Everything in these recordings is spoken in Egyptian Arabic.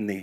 ابني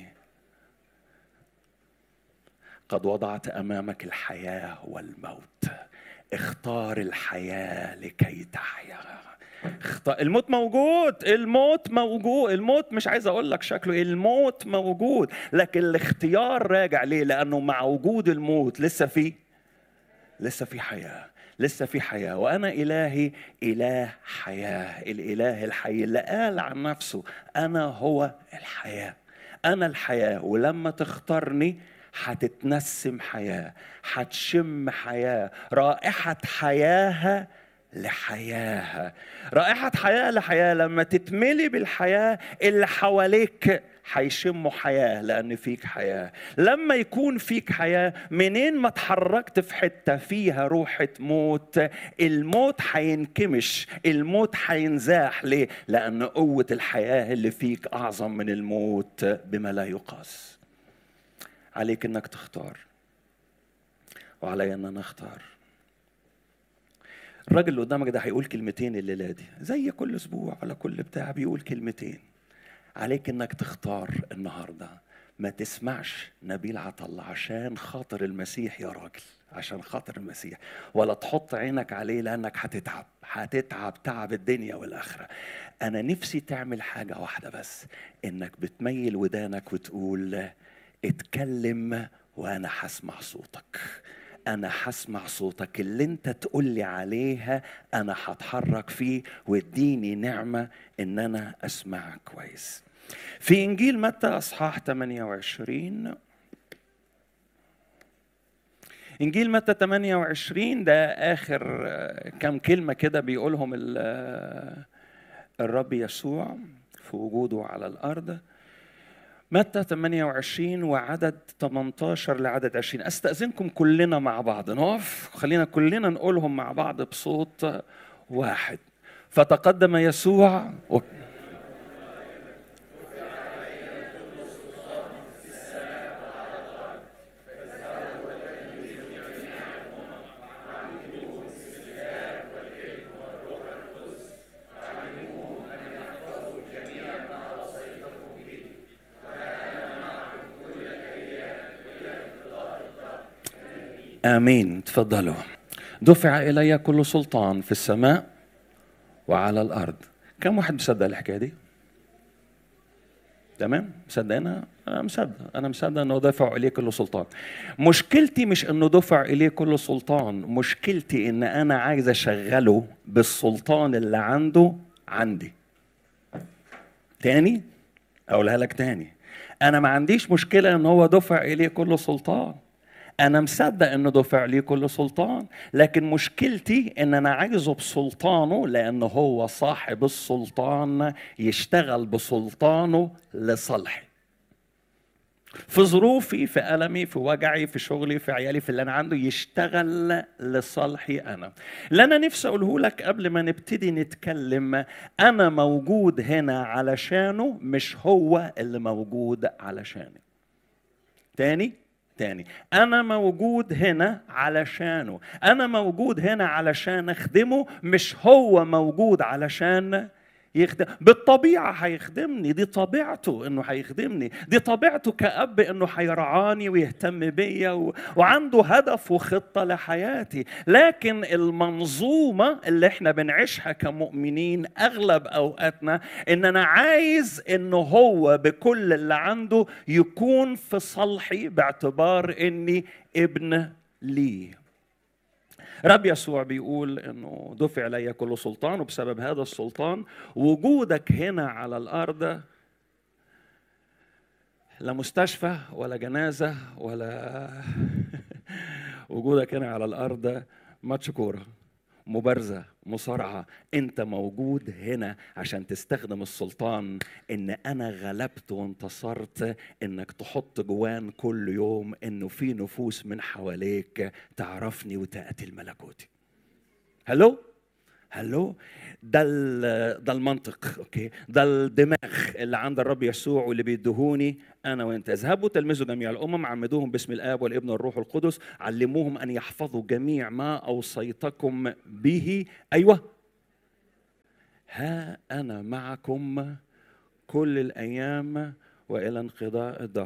قد وضعت امامك الحياه والموت اختار الحياه لكي تحيا اختار الموت موجود الموت موجود الموت مش عايز اقول لك شكله الموت موجود لكن الاختيار راجع ليه لانه مع وجود الموت لسه في لسه في حياه لسه في حياة وأنا إلهي إله حياة الإله الحي اللي قال عن نفسه أنا هو الحياة أنا الحياة ولما تختارني هتتنسم حياة هتشم حياة رائحة حياها لحياها رائحة حياة لحياة لما تتملي بالحياة اللي حواليك هيشموا حياة لأن فيك حياة لما يكون فيك حياة منين ما اتحركت في حتة فيها روحة موت الموت هينكمش الموت هينزاح ليه؟ لأن قوة الحياة اللي فيك أعظم من الموت بما لا يقاس عليك انك تختار وعلي ان انا اختار الراجل اللي قدامك ده هيقول كلمتين الليله دي زي كل اسبوع ولا كل بتاع بيقول كلمتين عليك انك تختار النهارده ما تسمعش نبيل عطل عشان خاطر المسيح يا راجل عشان خاطر المسيح ولا تحط عينك عليه لانك هتتعب هتتعب تعب الدنيا والاخره انا نفسي تعمل حاجه واحده بس انك بتميل ودانك وتقول اتكلم وانا هسمع صوتك انا هسمع صوتك اللي انت تقول لي عليها انا هتحرك فيه واديني نعمه ان انا اسمعك كويس في انجيل متى اصحاح 28 انجيل متى 28 ده اخر كم كلمه كده بيقولهم الرب يسوع في وجوده على الارض متى 28 وعدد 18 لعدد 20 استاذنكم كلنا مع بعض نقف خلينا كلنا نقولهم مع بعض بصوت واحد فتقدم يسوع و... امين تفضلوا دفع الي كل سلطان في السماء وعلى الارض كم واحد مصدق الحكايه دي تمام مصدق انا انا مصدق انا مصدق انه دفع اليه كل سلطان مشكلتي مش انه دفع اليه كل سلطان مشكلتي ان انا عايز اشغله بالسلطان اللي عنده عندي تاني اقولها لك تاني انا ما عنديش مشكله ان هو دفع اليه كل سلطان انا مصدق انه دفع لي كل سلطان لكن مشكلتي ان انا عايزه بسلطانه لان هو صاحب السلطان يشتغل بسلطانه لصالحي في ظروفي في ألمي في وجعي في شغلي في عيالي في اللي أنا عنده يشتغل لصالحي أنا اللي أنا نفسي أقوله لك قبل ما نبتدي نتكلم أنا موجود هنا علشانه مش هو اللي موجود علشاني تاني تاني انا موجود هنا علشانه انا موجود هنا علشان اخدمه مش هو موجود علشان يخدم بالطبيعة هيخدمني دي طبيعته انه هيخدمني دي طبيعته كأب انه هيرعاني ويهتم بيا و... وعنده هدف وخطة لحياتي لكن المنظومة اللي احنا بنعيشها كمؤمنين اغلب اوقاتنا ان انا عايز انه هو بكل اللي عنده يكون في صالحي باعتبار اني ابن ليه رب يسوع بيقول انه دفع الي كل سلطان وبسبب هذا السلطان وجودك هنا على الارض لا مستشفى ولا جنازه ولا وجودك هنا على الارض ماتش كوره مبارزة مصارعة أنت موجود هنا عشان تستخدم السلطان إن أنا غلبت وانتصرت إنك تحط جوان كل يوم إنه في نفوس من حواليك تعرفني وتأتي الملكوتي هلو هلو ده ده المنطق اوكي ده الدماغ اللي عند الرب يسوع واللي بيدهوني انا وانت اذهبوا تلمذوا جميع الامم عمدوهم باسم الاب والابن والروح القدس علموهم ان يحفظوا جميع ما اوصيتكم به ايوه ها انا معكم كل الايام والى انقضاء الدهر